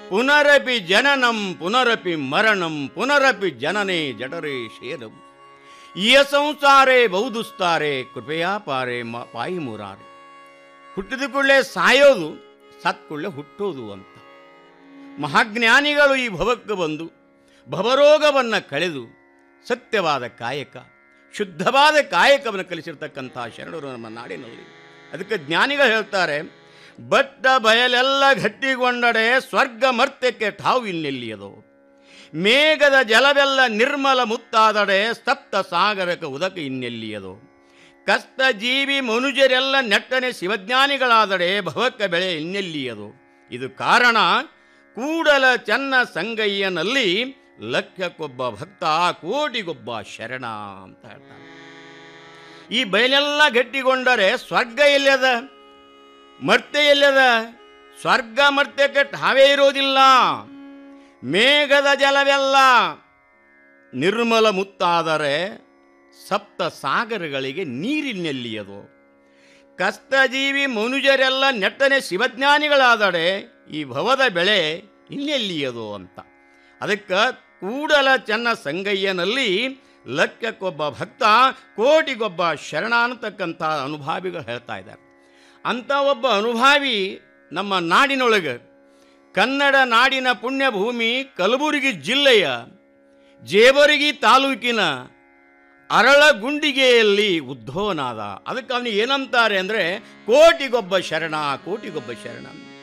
ಪುನರಪಿ ಜನನಂ ಪುನರಪಿ ಮರಣಂ ಪುನರಪಿ ಜನನೇ ಜಠರೇ ಶೇರಂ ಇಯ ಸಂಸಾರೇ ಬಹುದುಸ್ತಾರೆ ಕೃಪೆಯಾ ಪಾರೆ ಮ ಪಾಯಿ ಮುರಾರೆ ಹುಟ್ಟಿದ ಕೂಡಲೇ ಸಾಯೋದು ಸತ್ ಕೂಡಲೇ ಹುಟ್ಟೋದು ಅಂತ ಮಹಾಜ್ಞಾನಿಗಳು ಈ ಭವಕ್ಕೆ ಬಂದು ಭವರೋಗವನ್ನು ಕಳೆದು ಸತ್ಯವಾದ ಕಾಯಕ ಶುದ್ಧವಾದ ಕಾಯಕವನ್ನು ಕಲಿಸಿರ್ತಕ್ಕಂಥ ಶರಣರು ನಮ್ಮ ನಾಡಿನಲ್ಲಿ ಅದಕ್ಕೆ ಜ್ಞಾನಿಗಳು ಹೇಳ್ತಾರೆ ಬಟ್ಟ ಬಯಲೆಲ್ಲ ಗಟ್ಟಿಗೊಂಡಡೆ ಸ್ವರ್ಗ ಮರ್ತ್ಯಕ್ಕೆ ಠಾವು ಇನ್ನೆಲ್ಲಿಯದು ಮೇಘದ ಜಲವೆಲ್ಲ ನಿರ್ಮಲ ಮುತ್ತಾದಡೆ ಸ್ತಪ್ತ ಸಾಗರಕ್ಕೆ ಉದಕ ಇನ್ನೆಲ್ಲಿಯದು ಕಷ್ಟ ಜೀವಿ ಮನುಜರೆಲ್ಲ ನೆಟ್ಟನೆ ಶಿವಜ್ಞಾನಿಗಳಾದಡೆ ಭವಕ್ಕ ಬೆಳೆ ಇನ್ನೆಲ್ಲಿಯದು ಇದು ಕಾರಣ ಕೂಡಲ ಚೆನ್ನ ಸಂಗಯ್ಯನಲ್ಲಿ ಲಕ್ಷಕ್ಕೊಬ್ಬ ಭಕ್ತ ಕೋಟಿಗೊಬ್ಬ ಶರಣ ಅಂತ ಹೇಳ್ತಾನೆ ಈ ಬಯಲೆಲ್ಲ ಗಟ್ಟಿಗೊಂಡರೆ ಸ್ವರ್ಗ ಎಲ್ಲದ ಮರ್ತೆ ಎಲ್ಲದ ಸ್ವರ್ಗ ಮರ್ತ್ಯಕ್ಕೆ ಠಾವೇ ಇರೋದಿಲ್ಲ ಮೇಘದ ಜಲವೆಲ್ಲ ನಿರ್ಮಲ ಮುತ್ತಾದರೆ ಸಪ್ತ ಸಾಗರಗಳಿಗೆ ನೀರಿನೆಲ್ಲಿಯದು ಕಷ್ಟಜೀವಿ ಮನುಜರೆಲ್ಲ ನೆಟ್ಟನೆ ಶಿವಜ್ಞಾನಿಗಳಾದಡೆ ಈ ಭವದ ಬೆಳೆ ಇನ್ನೆಲ್ಲಿಯದು ಅಂತ ಅದಕ್ಕೆ ಕೂಡಲ ಚೆನ್ನ ಸಂಗಯ್ಯನಲ್ಲಿ ಲಕ್ಕಕ್ಕೊಬ್ಬ ಭಕ್ತ ಕೋಟಿಗೊಬ್ಬ ಶರಣ ಅನ್ನತಕ್ಕಂಥ ಅನುಭಾವಿಗಳು ಹೇಳ್ತಾ ಇದ್ದಾರೆ ಅಂಥ ಒಬ್ಬ ಅನುಭಾವಿ ನಮ್ಮ ನಾಡಿನೊಳಗೆ ಕನ್ನಡ ನಾಡಿನ ಪುಣ್ಯಭೂಮಿ ಕಲಬುರಗಿ ಜಿಲ್ಲೆಯ ಜೇವರಗಿ ತಾಲೂಕಿನ ಅರಳಗುಂಡಿಗೆಯಲ್ಲಿ ಉದ್ಧವನಾದ ಅದಕ್ಕೆ ಅವನಿಗೆ ಏನಂತಾರೆ ಅಂದರೆ ಕೋಟಿಗೊಬ್ಬ ಶರಣ ಕೋಟಿಗೊಬ್ಬ ಶರಣ